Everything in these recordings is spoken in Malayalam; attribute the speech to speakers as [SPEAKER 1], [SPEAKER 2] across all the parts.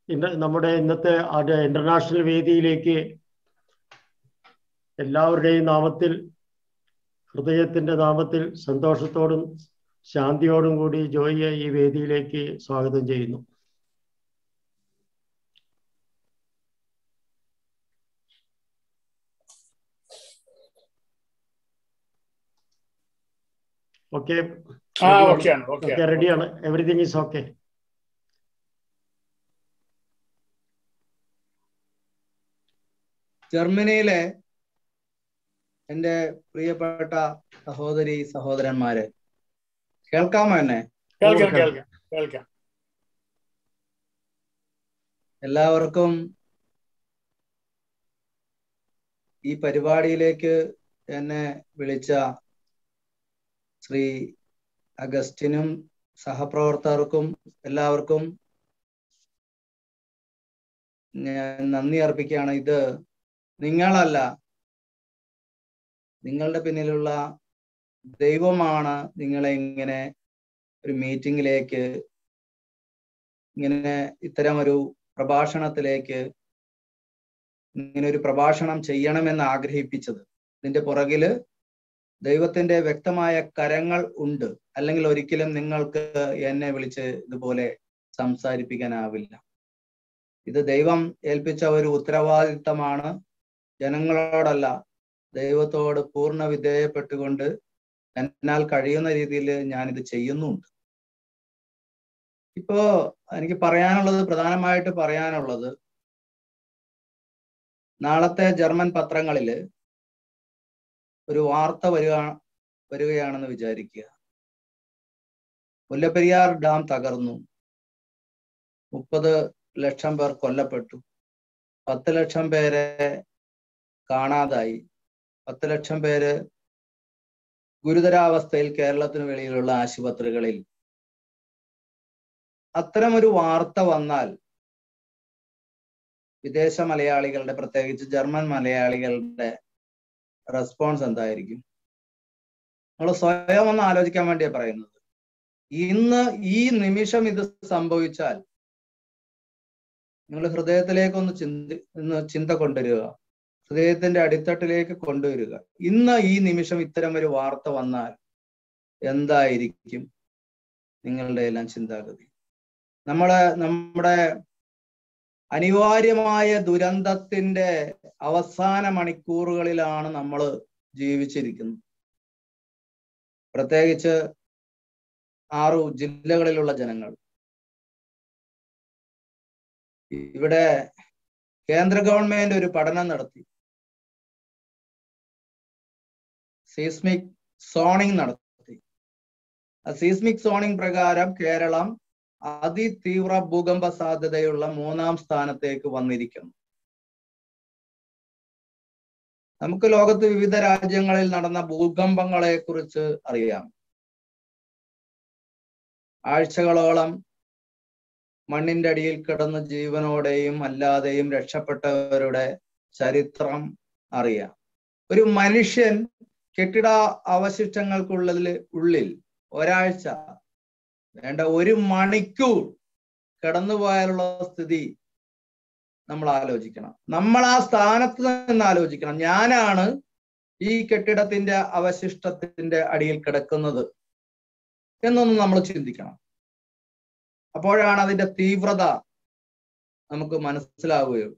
[SPEAKER 1] ഇന്ന് നമ്മുടെ ഇന്നത്തെ അത് ഇന്റർനാഷണൽ വേദിയിലേക്ക് എല്ലാവരുടെയും നാമത്തിൽ ഹൃദയത്തിന്റെ നാമത്തിൽ സന്തോഷത്തോടും ശാന്തിയോടും കൂടി ജോയിയെ ഈ വേദിയിലേക്ക് സ്വാഗതം ചെയ്യുന്നു ഓക്കെ
[SPEAKER 2] ആ ഓക്കെയാണ് ഓക്കെ
[SPEAKER 1] ഓക്കെ റെഡിയാണ് എവറിഥിങ് ഈസ് ഓക്കെ
[SPEAKER 3] ജർമ്മനിയിലെ എൻ്റെ പ്രിയപ്പെട്ട സഹോദരി സഹോദരന്മാരെ കേൾക്കാമോ എന്നെ
[SPEAKER 2] കേൾക്കാം കേൾക്കാം കേൾക്കാം
[SPEAKER 3] എല്ലാവർക്കും ഈ പരിപാടിയിലേക്ക് എന്നെ വിളിച്ച ശ്രീ അഗസ്റ്റിനും സഹപ്രവർത്തകർക്കും എല്ലാവർക്കും ഞാൻ നന്ദി അർപ്പിക്കുകയാണ് ഇത് നിങ്ങളല്ല നിങ്ങളുടെ പിന്നിലുള്ള ദൈവമാണ് നിങ്ങളെ ഇങ്ങനെ ഒരു മീറ്റിംഗിലേക്ക് ഇങ്ങനെ ഇത്തരം ഒരു പ്രഭാഷണത്തിലേക്ക് ഇങ്ങനെ ഒരു പ്രഭാഷണം ചെയ്യണമെന്ന് ആഗ്രഹിപ്പിച്ചത് ഇതിന്റെ പുറകില് ദൈവത്തിന്റെ വ്യക്തമായ കരങ്ങൾ ഉണ്ട് അല്ലെങ്കിൽ ഒരിക്കലും നിങ്ങൾക്ക് എന്നെ വിളിച്ച് ഇതുപോലെ സംസാരിപ്പിക്കാനാവില്ല ഇത് ദൈവം ഏൽപ്പിച്ച ഒരു ഉത്തരവാദിത്തമാണ് ജനങ്ങളോടല്ല ദൈവത്തോട് പൂർണ്ണ വിധേയപ്പെട്ടുകൊണ്ട് എന്നാൽ കഴിയുന്ന രീതിയിൽ ഞാനിത് ചെയ്യുന്നുണ്ട് ഇപ്പോ എനിക്ക് പറയാനുള്ളത് പ്രധാനമായിട്ട് പറയാനുള്ളത് നാളത്തെ ജർമ്മൻ പത്രങ്ങളിൽ ഒരു വാർത്ത വരിക വരികയാണെന്ന് വിചാരിക്കുക മുല്ലപ്പെരിയാർ ഡാം തകർന്നു മുപ്പത് ലക്ഷം പേർ കൊല്ലപ്പെട്ടു പത്ത് ലക്ഷം പേരെ കാണാതായി പത്ത് ലക്ഷം പേര് ഗുരുതരാവസ്ഥയിൽ കേരളത്തിന് വെളിയിലുള്ള ആശുപത്രികളിൽ അത്തരം ഒരു വാർത്ത വന്നാൽ വിദേശ മലയാളികളുടെ പ്രത്യേകിച്ച് ജർമ്മൻ മലയാളികളുടെ റെസ്പോൺസ് എന്തായിരിക്കും നമ്മൾ സ്വയം ഒന്ന് ആലോചിക്കാൻ വേണ്ടിയാണ് പറയുന്നത് ഇന്ന് ഈ നിമിഷം ഇത് സംഭവിച്ചാൽ നിങ്ങൾ ഹൃദയത്തിലേക്കൊന്ന് ചിന്തി ഒന്ന് ചിന്ത കൊണ്ടുവരിക ഹൃദയത്തിന്റെ അടിത്തട്ടിലേക്ക് കൊണ്ടുവരിക ഇന്ന് ഈ നിമിഷം ഇത്തരം ഒരു വാർത്ത വന്നാൽ എന്തായിരിക്കും നിങ്ങളുടെ എല്ലാം ചിന്താഗതി നമ്മളെ നമ്മുടെ അനിവാര്യമായ ദുരന്തത്തിന്റെ അവസാന മണിക്കൂറുകളിലാണ് നമ്മൾ ജീവിച്ചിരിക്കുന്നത് പ്രത്യേകിച്ച് ആറു ജില്ലകളിലുള്ള ജനങ്ങൾ ഇവിടെ കേന്ദ്ര ഗവൺമെന്റ് ഒരു പഠനം നടത്തി സീസ്മിക് സോണിംഗ് നടത്തി ആ സീസ്മിക് സോണിംഗ് പ്രകാരം കേരളം അതിതീവ്ര ഭൂകമ്പ സാധ്യതയുള്ള മൂന്നാം സ്ഥാനത്തേക്ക് വന്നിരിക്കുന്നു നമുക്ക് ലോകത്ത് വിവിധ രാജ്യങ്ങളിൽ നടന്ന ഭൂകമ്പങ്ങളെ കുറിച്ച് അറിയാം ആഴ്ചകളോളം മണ്ണിന്റെ അടിയിൽ കിടന്ന് ജീവനോടെയും അല്ലാതെയും രക്ഷപ്പെട്ടവരുടെ ചരിത്രം അറിയാം ഒരു മനുഷ്യൻ കെട്ടിട അവശിഷ്ടങ്ങൾക്കുള്ളിൽ ഉള്ളിൽ ഒരാഴ്ച വേണ്ട ഒരു മണിക്കൂർ കടന്നുപോയാലുള്ള സ്ഥിതി നമ്മൾ ആലോചിക്കണം നമ്മൾ ആ സ്ഥാനത്ത് നിന്ന് ആലോചിക്കണം ഞാനാണ് ഈ കെട്ടിടത്തിന്റെ അവശിഷ്ടത്തിന്റെ അടിയിൽ കിടക്കുന്നത് എന്നൊന്ന് നമ്മൾ ചിന്തിക്കണം അപ്പോഴാണ് അതിന്റെ തീവ്രത നമുക്ക് മനസ്സിലാവുകയുള്ളൂ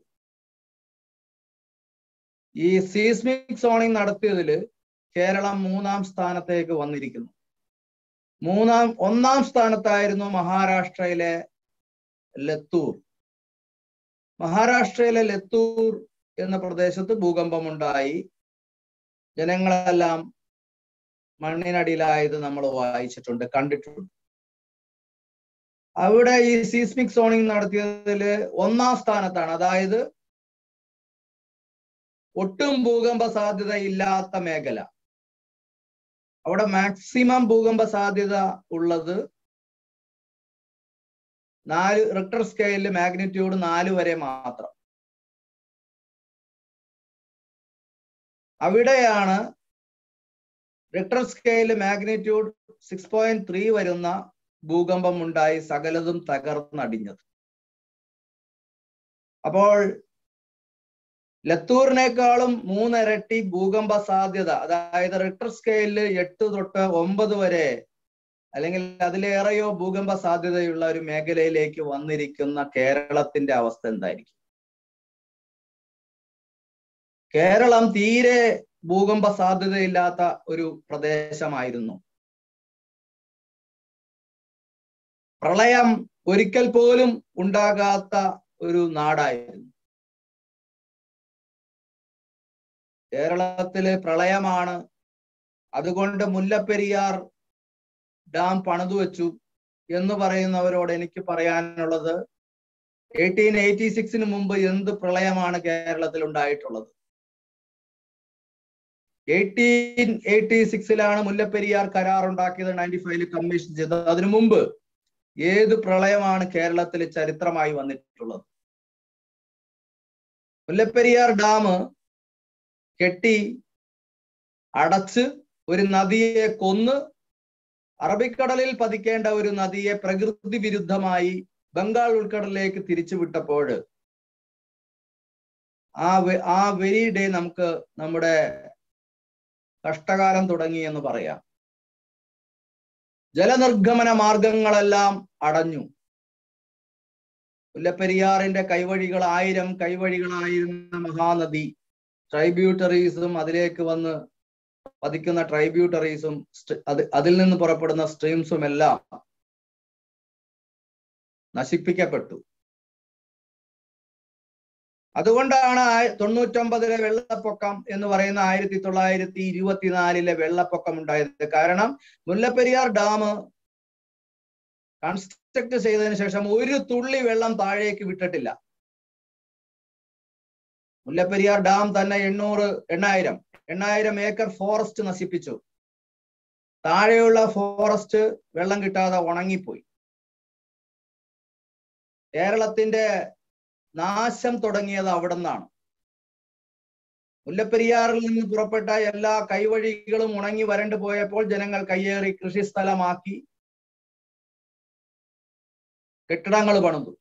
[SPEAKER 3] ഈ സീസ്മിക് സോണിംഗ് നടത്തിയതിൽ കേരളം മൂന്നാം സ്ഥാനത്തേക്ക് വന്നിരിക്കുന്നു മൂന്നാം ഒന്നാം സ്ഥാനത്തായിരുന്നു മഹാരാഷ്ട്രയിലെ ലത്തൂർ മഹാരാഷ്ട്രയിലെ ലത്തൂർ എന്ന പ്രദേശത്ത് ഭൂകമ്പമുണ്ടായി ജനങ്ങളെല്ലാം മണ്ണിനടിയിലായത് നമ്മൾ വായിച്ചിട്ടുണ്ട് കണ്ടിട്ടുണ്ട് അവിടെ ഈ സീസ്മിക് സോണിംഗ് നടത്തിയതിൽ ഒന്നാം സ്ഥാനത്താണ് അതായത് ഒട്ടും ഭൂകമ്പ സാധ്യത ഇല്ലാത്ത മേഖല അവിടെ മാക്സിമം ഭൂകമ്പ സാധ്യത ഉള്ളത് നാല് റിക്ടർ സ്കെയിലിൽ മാഗ്നിറ്റ്യൂഡ് നാല് വരെ മാത്രം അവിടെയാണ് റിക്ടർ സ്കെയിലിൽ മാഗ്നിറ്റ്യൂഡ് സിക്സ് പോയിന്റ് ത്രീ വരുന്ന ഭൂകമ്പം ഉണ്ടായി സകലതും തകർന്നടിഞ്ഞത് അപ്പോൾ ലത്തൂറിനേക്കാളും മൂന്നിരട്ടി ഭൂകമ്പ സാധ്യത അതായത് റിക്ടർ സ്കെയിലിൽ എട്ട് തൊട്ട് ഒമ്പത് വരെ അല്ലെങ്കിൽ അതിലേറെയോ ഭൂകമ്പ സാധ്യതയുള്ള ഒരു മേഖലയിലേക്ക് വന്നിരിക്കുന്ന കേരളത്തിന്റെ അവസ്ഥ എന്തായിരിക്കും കേരളം തീരെ ഭൂകമ്പ സാധ്യതയില്ലാത്ത ഒരു പ്രദേശമായിരുന്നു പ്രളയം ഒരിക്കൽ പോലും ഉണ്ടാകാത്ത ഒരു നാടായിരുന്നു കേരളത്തില് പ്രളയമാണ് അതുകൊണ്ട് മുല്ലപ്പെരിയാർ ഡാം പണിതു വെച്ചു എന്ന് പറയുന്നവരോട് എനിക്ക് പറയാനുള്ളത് എയ്റ്റീൻ എയ്റ്റി സിക്സിന് മുമ്പ് എന്ത് പ്രളയമാണ് കേരളത്തിൽ ഉണ്ടായിട്ടുള്ളത് എയ്റ്റീൻ എയ്റ്റി സിക്സിലാണ് മുല്ലപ്പെരിയാർ കരാർ ഉണ്ടാക്കിയത് നയൻറ്റി ഫൈവില് കമ്മീഷൻ ചെയ്തത് അതിനു മുമ്പ് ഏത് പ്രളയമാണ് കേരളത്തിൽ ചരിത്രമായി വന്നിട്ടുള്ളത് മുല്ലപ്പെരിയാർ ഡാം കെട്ടി അടച്ച് ഒരു നദിയെ കൊന്ന് അറബിക്കടലിൽ പതിക്കേണ്ട ഒരു നദിയെ പ്രകൃതി വിരുദ്ധമായി ബംഗാൾ ഉൾക്കടലിലേക്ക് തിരിച്ചുവിട്ടപ്പോൾ ആ ആ വെരി ഡേ നമുക്ക് നമ്മുടെ കഷ്ടകാലം തുടങ്ങി എന്ന് പറയാം ജലനിർഗമന മാർഗങ്ങളെല്ലാം അടഞ്ഞു മുല്ലപ്പെരിയാറിന്റെ കൈവഴികൾ ആയിരം കൈവഴികളായിരുന്ന മഹാനദി ട്രൈബ്യൂട്ടറീസും അതിലേക്ക് വന്ന് പതിക്കുന്ന ട്രൈബ്യൂട്ടറീസും അത് അതിൽ നിന്ന് പുറപ്പെടുന്ന സ്ട്രീംസും എല്ലാം നശിപ്പിക്കപ്പെട്ടു അതുകൊണ്ടാണ് തൊണ്ണൂറ്റൊമ്പതിലെ വെള്ളപ്പൊക്കം എന്ന് പറയുന്ന ആയിരത്തി തൊള്ളായിരത്തി ഇരുപത്തിനാലിലെ വെള്ളപ്പൊക്കം ഉണ്ടായത് കാരണം മുല്ലപ്പെരിയാർ ഡാം കൺസ്ട്രക്ട് ചെയ്തതിനു ശേഷം ഒരു തുള്ളി വെള്ളം താഴേക്ക് വിട്ടിട്ടില്ല മുല്ലപ്പെരിയാർ ഡാം തന്നെ എണ്ണൂറ് എണ്ണായിരം എണ്ണായിരം ഏക്കർ ഫോറസ്റ്റ് നശിപ്പിച്ചു താഴെയുള്ള ഫോറസ്റ്റ് വെള്ളം കിട്ടാതെ ഉണങ്ങിപ്പോയി കേരളത്തിന്റെ നാശം തുടങ്ങിയത് അവിടെ നിന്നാണ് മുല്ലപ്പെരിയാറിൽ നിന്ന് പുറപ്പെട്ട എല്ലാ കൈവഴികളും ഉണങ്ങി വരണ്ടു പോയപ്പോൾ ജനങ്ങൾ കയ്യേറി കൃഷിസ്ഥലമാക്കി കെട്ടിടങ്ങൾ പണിതു